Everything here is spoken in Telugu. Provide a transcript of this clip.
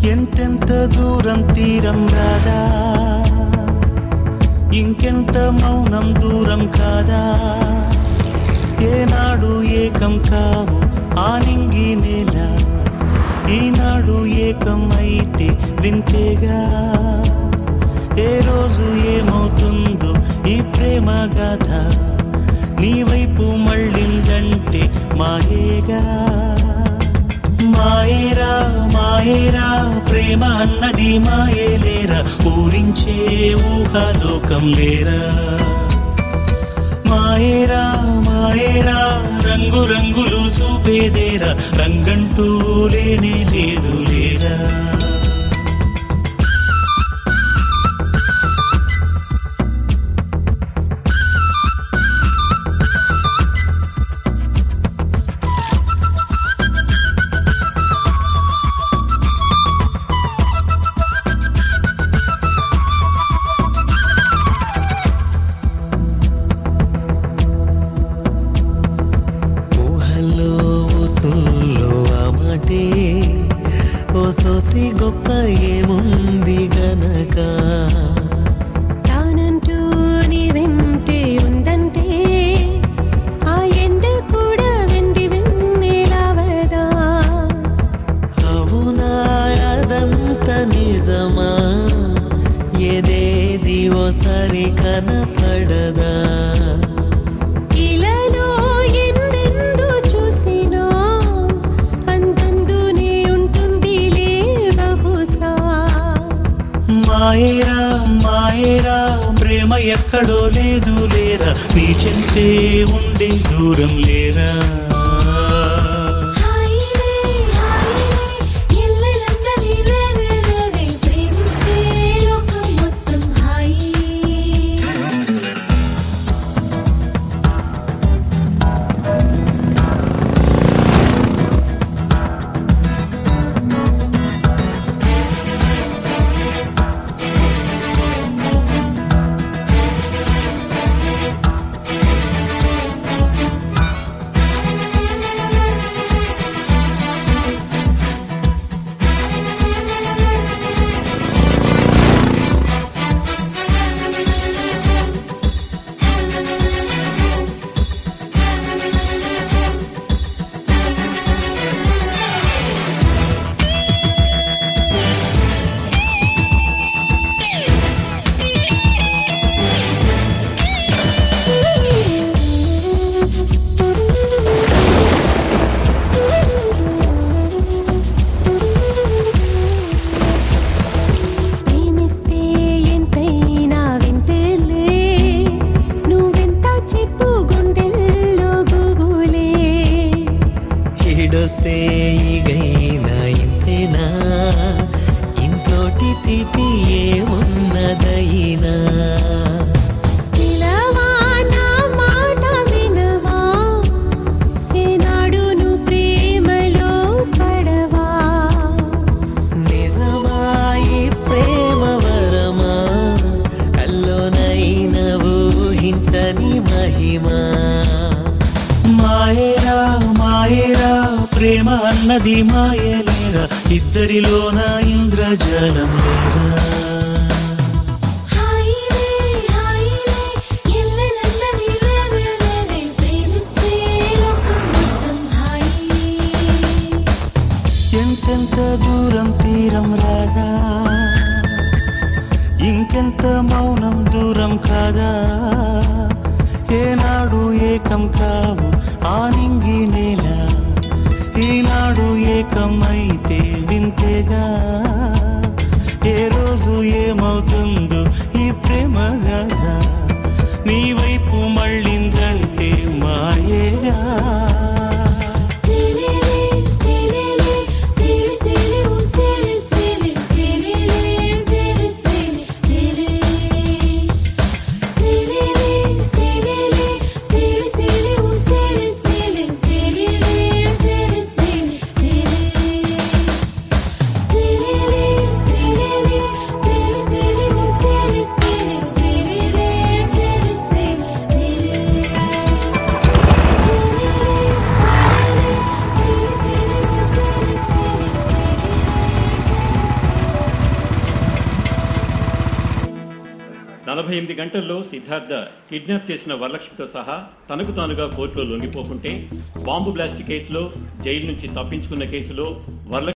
ఎంతెంత దూరం తీరం రాదా ఇంకెంత మౌనం దూరం కాదా ఏనాడు ఏకం కావు ఆనింగి నేల ఈనాడు ఏకం అయితే వింతేగా ఏ రోజు ఏమవుతుందో ఈ ప్రేమ గాథ నీ వైపు మళ్ళిందంటే మాయేగా మాయేరా మాయేరా ప్రేమ అన్నది మాయేలేరా ఊరించే ఊహాలోకం లేరా మాయేరా మాయేరా రంగు రంగులు చూపేదేరా రంగంటూ లేనే లేదు లేరా ఊహల్లో ఊసుల్లో ఆ మాటే ఓ సోసి గొప్ప ఏముంది గనక తానంటూ నీ వెంటే ఉందంటే ఆ ఎండ కూడా వెండి వెన్నెలవదా అవునా అదంత నిజమా ఏదేది ఓసారి కనపడదా ఇలాలో ఎందెందు చూసినా అంతందునే ఉంటుందిలే బహుశా మాయేరా మాయేరా ప్రేమ ఎక్కడో లేదు లేరా నీ చెంతే ఉండే దూరం లేరా హాయిలే హాయిలే ఎల్లెలంతా నీలేవే లేవే ప్రేమిస్తే లోకం మొత్తం హాయి ప్రేమిస్తే ఎంతైనా వింతేలే నువ్వెంత చెప్పు గుండెల్లో గుబులే ఈడొస్తే ఈగైనా ఇంతేనా ఇంతోటి తీపి ఏమున్నదైనా శిలవా నా మాట వినవా ఏనాడు నువ్వు ప్రేమలో పడవా నిజమాయి ప్రేమ వరమా కల్లోనైన ఊహించని మహిమా మాయేరా మాయేరా ప్రేమ అన్నది మాయలేరా ఇద్దరిలోన ఇంద్రజాలం లేరా హాయిలే హాయిలే ఎల్లెలంతా నీలేవే లేవే ప్రేమిస్తే లోకం మొత్తం హాయి ఎంతెంత దూరం తీరం రాదా ఇంకెంత మౌనం దూరం కాదా ఏనాడు ఏకం కావు ఆనింగి నేల ఈనాడు ఏకం అయితే వింతేగా ఏ రోజు ఏమవుతుందో ఈ ప్రేమ గాథ నీ వైపు మళ్ళిందంటే మాయేగా సిలిలే సిలిలే సిలి సిలి ఉ సిలి సిలి సిలిలే సిలి సిలి సిలి సిలిలే సిలిలే సిలి సిలి ఉ సిలి సిలి సిలిలే సిలి సిలి సిలి సిలిలే సిలిలే సిలి సిలి ఉ సిలి సిలి సిలిలే సిలి సిలి సిలి నలభై ఎనిమిది గంటల్లో సిద్ధార్థ కిడ్నాప్ చేసిన వరలక్ష్మితో సహా తనకు తానుగా కోర్టులో లొంగిపోకుంటే బాంబు బ్లాస్ట్ కేసులో జైలు నుంచి తప్పించుకున్న కేసులో వరలక్ష్మి